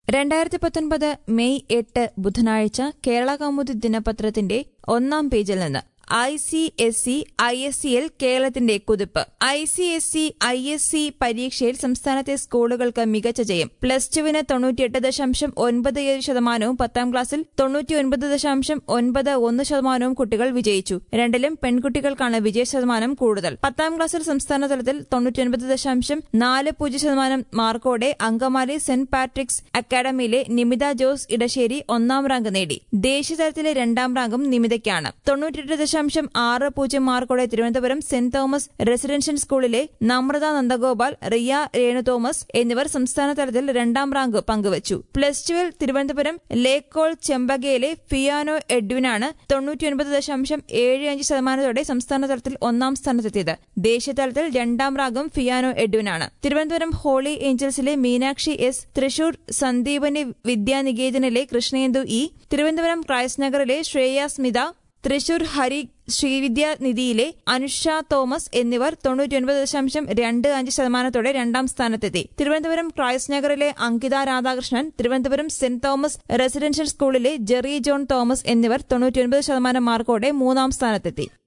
രണ്ടായിരത്തി പത്തൊൻപത് മെയ് എട്ട് ബുധനാഴ്ച കേരള കൗമുദി ദിനപത്രത്തിന്റെ ഒന്നാം പേജിൽ നിന്ന് I C S C I S സിയിൽ കേരളത്തിന്റെ കുതിപ്പ് I C S C I S C പരീക്ഷയിൽ സംസ്ഥാനത്തെ സ്കൂളുകൾക്ക് മികച്ച ജയം പ്ലസ് ടുവിന് തൊണ്ണൂറ്റിയെട്ട് ദശാംശം ഒൻപത് ഏഴ് ശതമാനവും പത്താം ക്ലാസ്സിൽ തൊണ്ണൂറ്റിയൊൻപത് ദശാംശം ഒൻപത് ഒന്ന് ശതമാനവും കുട്ടികൾ വിജയിച്ചു രണ്ടിലും പെൺകുട്ടികൾക്കാണ് വിജയ ശതമാനം കൂടുതൽ പത്താം ക്ലാസ്സിൽ സംസ്ഥാന തലത്തിൽ തൊണ്ണൂറ്റിയൊൻപത് ദശാംശം നാല് പൂജ്യം ശതമാനം മാർക്കോടെ അങ്കമാലി സെന്റ് പാട്രിക്സ് അക്കാദമിയിലെ നിമിത ജോസ് ഇടശ്ശേരി ഒന്നാം റാങ്ക് നേടി ദേശീയതലത്തിലെ രണ്ടാം റാങ്കും നിമിതയ്ക്കാണ് തൊണ്ണൂറ്റിയെട്ട് ദശാംശം ആറ് പൂജ്യം മാർക്കോടെ തിരുവനന്തപുരം സെന്റ് തോമസ് റെസിഡൻഷ്യൽ സ്കൂളിലെ നമ്രത നന്ദഗോപാൽ റിയ രേണു തോമസ് എന്നിവർ സംസ്ഥാന തലത്തിൽ രണ്ടാം റാങ്ക് പങ്കുവച്ചു പ്ലസ് ടുവിൽ തിരുവനന്തപുരം ലേക്കോൾ ചെമ്പകയിലെ ഫിയാനോ എഡ്വിനാണ് തൊണ്ണൂറ്റിയൊൻപത് ദശാംശം ഏഴ് അഞ്ച് ശതമാനത്തോടെ സംസ്ഥാന തലത്തിൽ ഒന്നാം സ്ഥാനത്തെത്തിയത് ദേശീയ തലത്തിൽ രണ്ടാം റാങ്കും ഫിയാനോ എഡ്വിനാണ് തിരുവനന്തപുരം ഹോളി ഏഞ്ചൽസിലെ മീനാക്ഷി എസ് തൃശൂർ സന്ദീപനി വിദ്യാനികേതനിലെ കൃഷ്ണേന്ദു ഇ തിരുവനന്തപുരം ക്രൈസ്റ്റ് നഗറിലെ ശ്രേയ സ്മിത തൃശൂർ ഹരി ശ്രീവിദ്യാനിധിയിലെ അനുഷ തോമസ് എന്നിവർ തൊണ്ണൂറ്റിയൊൻപത് ദശാംശം രണ്ട് അഞ്ച് ശതമാനത്തോടെ രണ്ടാം സ്ഥാനത്തെത്തി തിരുവനന്തപുരം ക്രൈസ്റ്റ് നഗറിലെ Ankitha Radhakrishnan Thiruvananthapuram Saint Thomas residential സ്കൂളിലെ ജെറി ജോൺ തോമസ് എന്നിവർ തൊണ്ണൂറ്റിയൊൻപത് ശതമാനം മാർക്കോടെ മൂന്നാം സ്ഥാനത്തെത്തി